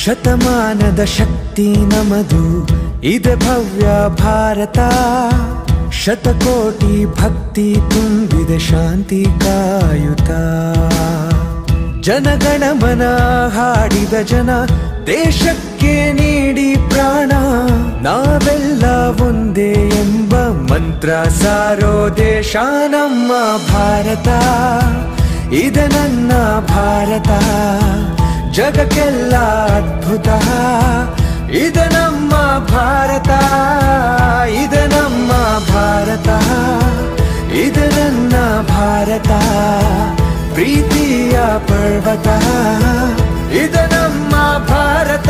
ಶತಮಾನದ ಶಕ್ತಿ ನಮದು ಇದೆ ಭವ್ಯ ಭಾರತ ಶತಕೋಟಿ ಭಕ್ತಿ ತುಂಬಿದೆ ಶಾಂತಿ ಕಾಯುತ್ತ ಜನಗಣಮನ ಹಾಡಿದ ಜನ ದೇಶಕ್ಕೆ ನೀಡಿ ಪ್ರಾಣ ನಾವೆಲ್ಲ ಒಂದೇ ಎಂಬ ಮಂತ್ರ ಸಾರೋ ದೇಶ ನಮ್ಮ ಭಾರತ ಇದು ನನ್ನ ಭಾರತ ಜಗಕ್ಕೆಲ್ಲ ಅದ್ಭುತ ಇದು ನಮ್ಮ ಭಾರತ ಇದು ನಮ್ಮ ಭಾರತ ಇದು ನನ್ನ ಭಾರತ ಪ್ರೀತಿಯ ಪರ್ವತ ಇದು ನಮ್ಮ ಭಾರತ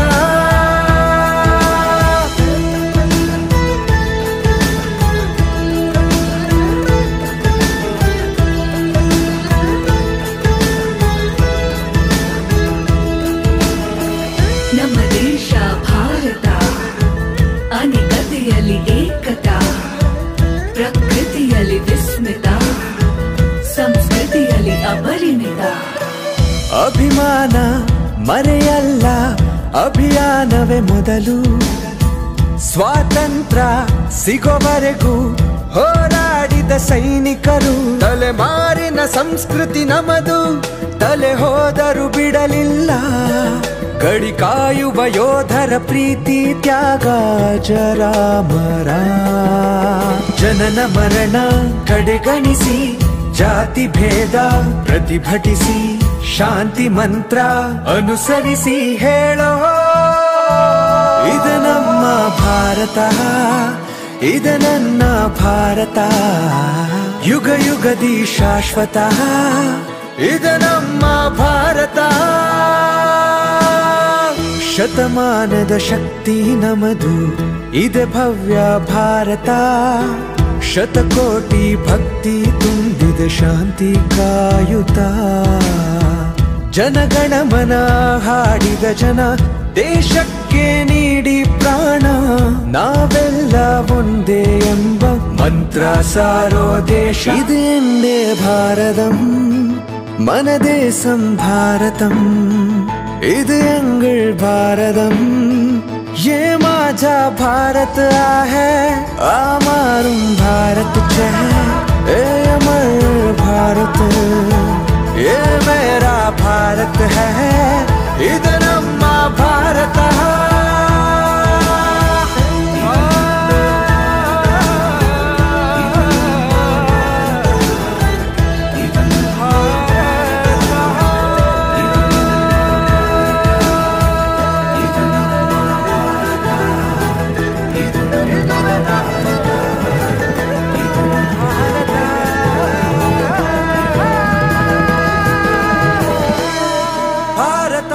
ನಮ್ಮ ದೇಶ ಭಾರತ ಅನೇಕತೆಯಲ್ಲಿ ಏಕತಾ ಪ್ರಕೃತಿಯಲ್ಲಿ ವಿಸ್ಮಿತ ಸಂಸ್ಕೃತಿಯಲ್ಲಿ ಅಪರಿಮಿತ ಅಭಿಮಾನ ಮರೆಯಲ್ಲ ಅಭಿಯಾನವೇ ಮೊದಲು ಸ್ವಾತಂತ್ರ್ಯ ಸಿಗೋವರೆಗೂ ಹೋರಾಡಿದ ಸೈನಿಕರು ತಲೆಮಾರಿನ ಸಂಸ್ಕೃತಿ ನಮದು ತಲೆ ಹೋದರು ಬಿಡಲಿಲ್ಲ ಗಡಿ ಕಾಯುವ ಯೋಧರ ಪ್ರೀತಿ ತ್ಯಾಗ ಜರಾಮರ ಜನನ ಮರಣ ಕಡೆಗಣಿಸಿ ಜಾತಿ ಭೇದ ಪ್ರತಿಭಟಿಸಿ ಶಾಂತಿ ಮಂತ್ರ ಅನುಸರಿಸಿ ಹೇಳೋ ಇದು ನಮ್ಮ ಭಾರತ ಇದು ನನ್ನ ಭಾರತ ಯುಗ ಯುಗದಿ ಶಾಶ್ವತ ಇದು ನಮ್ಮ ಭಾರತ ಶತಮಾನದ ಶಕ್ತಿ ನಮದು ಇದೆ ಭವ್ಯ ಭಾರತ ಶತಕೋಟಿ ಭಕ್ತಿ ತುಂಬಿದೆ ಶಾಂತಿ ಕಾಯುತ್ತ ಜನಗಣಮನ ಹಾಡಿದ ಜನ ದೇಶಕ್ಕೆ ನೀಡಿ ಪ್ರಾಣ ನಾವೆಲ್ಲ ಒಂದೇ ಎಂಬ ಮಂತ್ರ ಸಾರೋ ದೇಶ ഇതെന്റെ ഭാരതം മനദേശം ഭാരതം ഇത് ഞങ്ങൾ ഭാരതം ये माझा भारत आहे आमारुम भारत चह ए अमर भारत ये मेरा भारत है ಇದು ನಮ್ಮ ಭಾರತ ಭಾರತ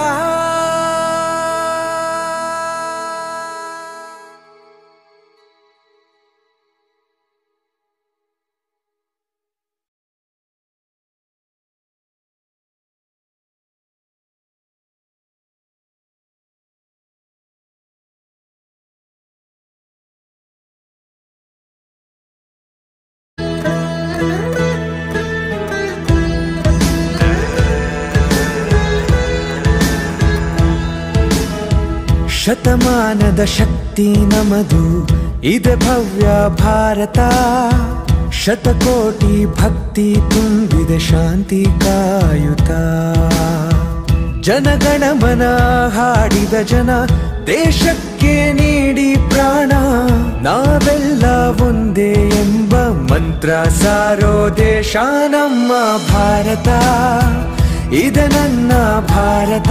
ಶತಮಾನದ ಶಕ್ತಿ ನಮದು ಇದೆ ಭವ್ಯ ಭಾರತ ಶತಕೋಟಿ ಭಕ್ತಿ ತುಂಬಿದೆ ಶಾಂತಿ ಕಾಯುತ್ತ ಜನಗಣಮನ ಹಾಡಿದ ಜನ ದೇಶಕ್ಕೆ ನೀಡಿ ಪ್ರಾಣ ನಾವೆಲ್ಲ ಒಂದೇ ಎಂಬ ಮಂತ್ರ ಸಾರೋ ದೇಶ ನಮ್ಮ ಭಾರತ ಇದು ನನ್ನ ಭಾರತ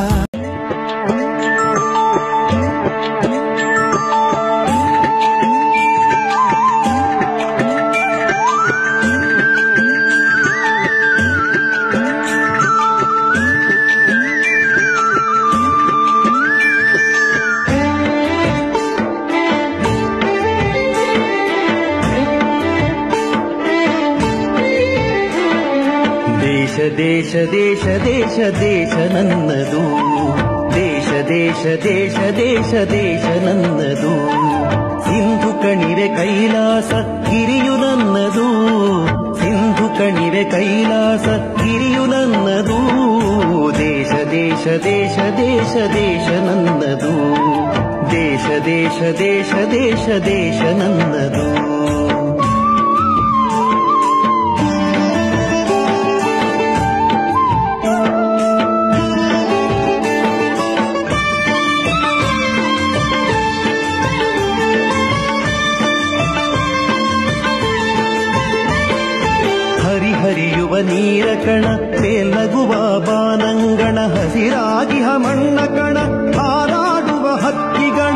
ದೇಶ ದೇಶ ದೇಶ ದೇಶ ದೇಶ ನನ್ನದು ದೇಶ ದೇಶ ದೇಶ ದೇಶ ದೇಶ ನನ್ನದು ಸಿಂಧು ಕಣಿವೆ ಕೈಲಾಸ ಗಿರಿಯು ನನ್ನದು ಸಿಂಧು ಕಣಿವೆ ಕೈಲಾಸ ಗಿರಿಯು ನನ್ನದು ದೇಶ ದೇಶ ದೇಶ ದೇಶ ದೇಶ ದೇಶ ನನ್ನದು ದೇಶ ದೇಶ ದೇಶ ದೇಶ ದೇಶ ನನ್ನದು ಹರಿಹರಿಯುವ ನೀರ ಕಣ ಮೇಲ್ನಗುವ ಬಾನಂಗಣ ಹಸಿರಾಗಿಹ ಮಣ್ಣ ಕಣ ಹಾರಾಡುವ ಹಕ್ಕಿಗಣ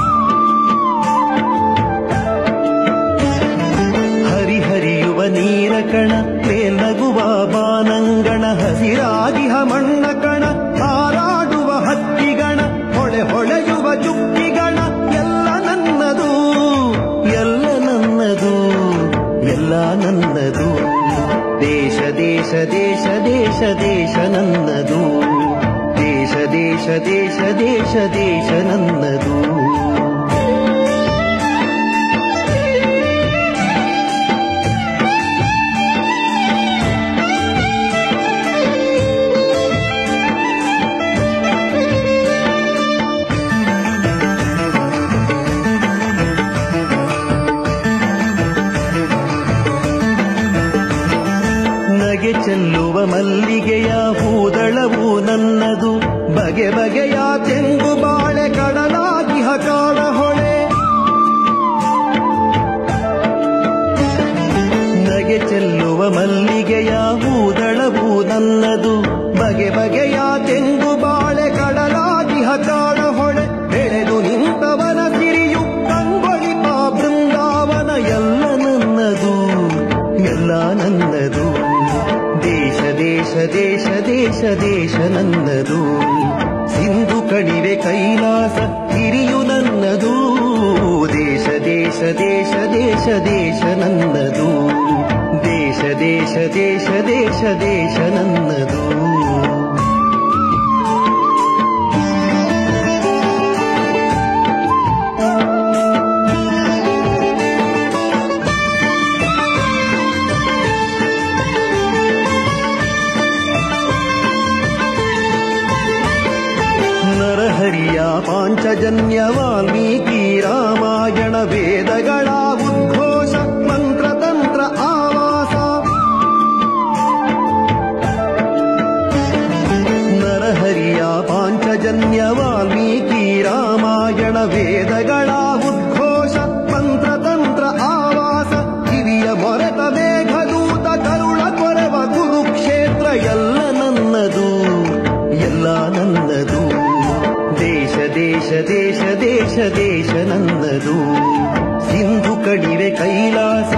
ಹರಿಹರಿಯುವ ನೀರ ಕಣ ಮೇಲ್ನಗುವ ಬಾನಂಗಣ ಹಸಿರಾಗಿಹ ಮಣ್ಣ ಕಣ ಹಾರಾಡುವ ಹಕ್ಕಿಗಣ ಹೊಳೆ ಹೊಳೆಯುವ ಚುಕ್ಕಿಗಣ ಎಲ್ಲ ನನ್ನದು ಎಲ್ಲ ನನ್ನದು ಎಲ್ಲ ನನ್ನದು ದೇಶ ದೇಶ ದೇಶ ದೇಶ ದೇಶ ನನ್ನದು ದೇಶ ದೇಶ ದೇಶ ದೇಶ ದೇಶ ನನ್ನದು ನಗೆ ಚೆಲ್ಲುವ ಮಲ್ಲಿಗೆಯ ಹೂದಳವು ನನ್ನದು ಬಗೆ ಬಗೆಯ ತೆಂಗು ಬಾಳೆ ಕಡಲಾಗಿ ಹಕಾಡ ಹೊಳೆ ನಗೆ ಚೆಲ್ಲುವ ಮಲ್ಲಿಗೆಯ ಹೂದಳವು ನನ್ನದು ಬಗೆ ಬಗೆಯ ತೆಂಗು ಬಾಳೆ ಕಡಲಾಗಿ ಹಕಾಡ ಹೊಳೆ ಬೆಳೆದು ನಿಂತವನ ಸಿರಿಯು ಕಂಗೊಳಿಪ ಬೃಂದಾವನ ಎಲ್ಲ ನನ್ನದು ಎಲ್ಲ ನನ್ನದು ದೇಶ ದೇಶ ದೇಶ ದೇಶ ದೇಶ ನನ್ನದು ಸಿಂಧು ಕಣಿವೆ ಕೈಲಾಸ ಹಿರಿಯು ನನ್ನದು ದೇಶ ದೇಶ ದೇಶ ದೇಶ ದೇಶ ನನ್ನದು ದೇಶ ದೇಶ ದೇಶ ದೇಶ ದೇಶ ನನ್ನದು ನರಹರಿಯ ಪಾಂಚಜನ್ಯ ವಾಲ್ಮೀಕಿ ರಾಮಾಯಣ ವೇದಗಳ ಉದ್ಘೋಷ ಮಂತ್ರತಂತ್ರ ಆವಾಸ ನರಹರಿಯ ಪಾಂಚಜನ್ಯ ವಾಲ್ಮೀಕಿ ರಾಮಾಯಣ ವೇದಗಳ ಉದ್ಘೋಷ ಮಂತ್ರತಂತ್ರ ಆವಾಸ ಕಿವಿಯ ಮೊರೆತ ಮೇಘದೂತ ಕರುಳ ಕೊರೆವ ಕುರುಕ್ಷೇತ್ರ ಎಲ್ಲ ನನ್ನದು ಎಲ್ಲ ನನ್ನದು ದೇಶ ದೇಶ ದೇಶ ದೇಶ ದೇಶ ನನ್ನದು ಸಿಂಧು ಕಣಿವೆ ಕೈಲಾಸ